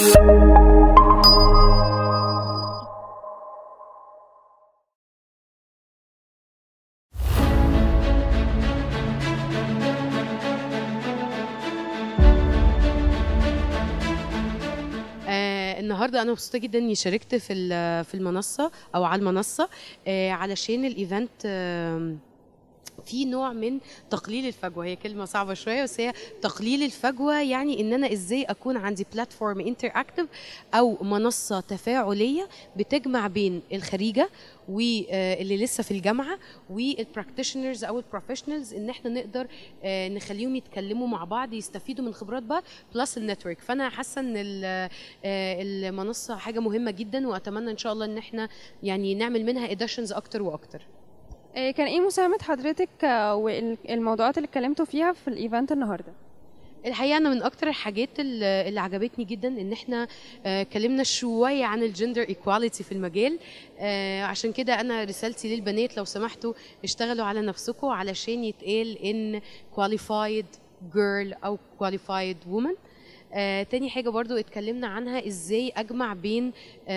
آه، النهارده انا مبسوطه جدا اني شاركت في ال- في المنصه او على المنصه آه، علشان الايفنت آم، في نوع من تقليل الفجوه هي كلمه صعبه شويه بس هي تقليل الفجوه يعني ان انا ازاي اكون عندي بلاتفورم انتر اكتف او منصه تفاعليه بتجمع بين الخريجه واللي لسه في الجامعه والبراكتيشنرز او البروفيشنالز ان احنا نقدر آه، نخليهم يتكلموا مع بعض يستفيدوا من خبرات بعض بلس النتورك فانا حاسه ان ال- آه، المنصه حاجه مهمه جدا واتمنى ان شاء الله ان احنا يعني نعمل منها اديشنز اكتر واكتر آه، كان ايه مساهمة حضرتك آه، والموضوعات اللي اتكلمتوا فيها في الايفنت النهارده الحقيقه انا من اكتر الحاجات اللي اللي عجبتني جدا ان احنا آه، اتكلمنا شويه عن الجندر ايكواليتي في المجال آه، عشان كده انا رسالتي للبنات لو سمحتوا اشتغلوا على نفسكم علشان يتقال ان qualified girl او qualified woman آه، تاني حاجة برضو اتكلمنا عنها ازاي اجمع بين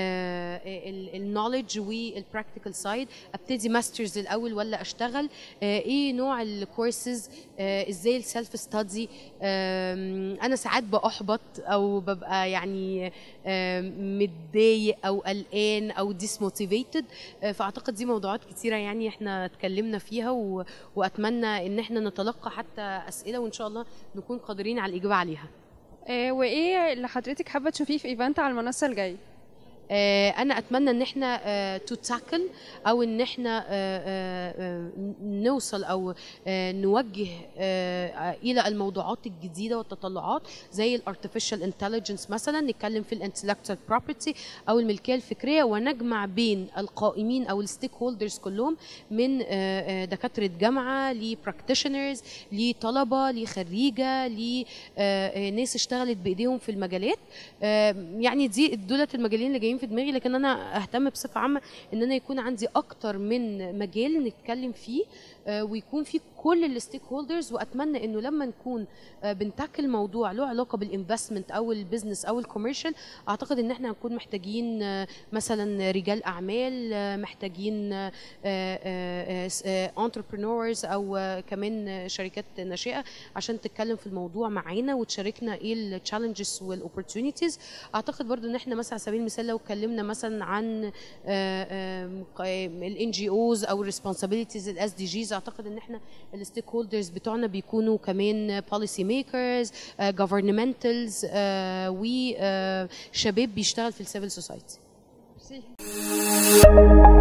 النولج والبراكتيكال سايد ابتدي ماسترز الاول ولا اشتغل آه، ايه نوع الكورسز ازاي السيلف ستادي انا ساعات باحبط او ببقى يعني آم، متضايق او قلقان او ديسموتيفيتد فاعتقد دي موضوعات كتيره يعني احنا اتكلمنا فيها و... واتمنى ان احنا نتلقى حتى اسئله وان شاء الله نكون قادرين على الاجابه عليها آه، وايه اللي حضرتك حابة تشوفيه في ايفنت على المنصة الجاي آه، انا اتمنى ان احنا تو تاكل او ان احنا آه، آه، آه، نوصل او آه، نوجه آه، الى الموضوعات الجديده والتطلعات زي الارتفيشال انتليجنس مثلا نتكلم في الانتلكتوال بروبرتي او الملكيه الفكريه ونجمع بين القائمين او الستيك هولدرز كلهم من آه، آه، دكاتره جامعه لبراكتيشنرز لطلبه لخريجه لناس اشتغلت بايديهم في المجالات آه، يعني دي دولت المجالين اللي جايين في دماغي لكن انا اهتم بصفه عامه ان انا يكون عندي اكتر من مجال نتكلم فيه آه، ويكون فيه كل الستيك هولدرز واتمنى انه لما نكون آه، بنتاكل موضوع له علاقه بالانفستمنت او البيزنس او الكوميرشال اعتقد ان احنا هنكون محتاجين آه، مثلا رجال اعمال آه، محتاجين انتربرينورز او آه، كمان آه، شركات ناشئه عشان تتكلم في الموضوع معانا وتشاركنا ايه التشالنجز والاوبورتونيتيز اعتقد برضو ان احنا مثلا على سبيل المثال لو اتكلمنا مثلا عن الان جي اوز او الريسبونسابيلتيز الاس دي جيز اعتقد ان احنا الستيك هولدرز بتوعنا بيكونوا كمان بوليسي ميكرز جفرنمنتالز وشباب بيشتغل في السيفل سوسايتي ميرسي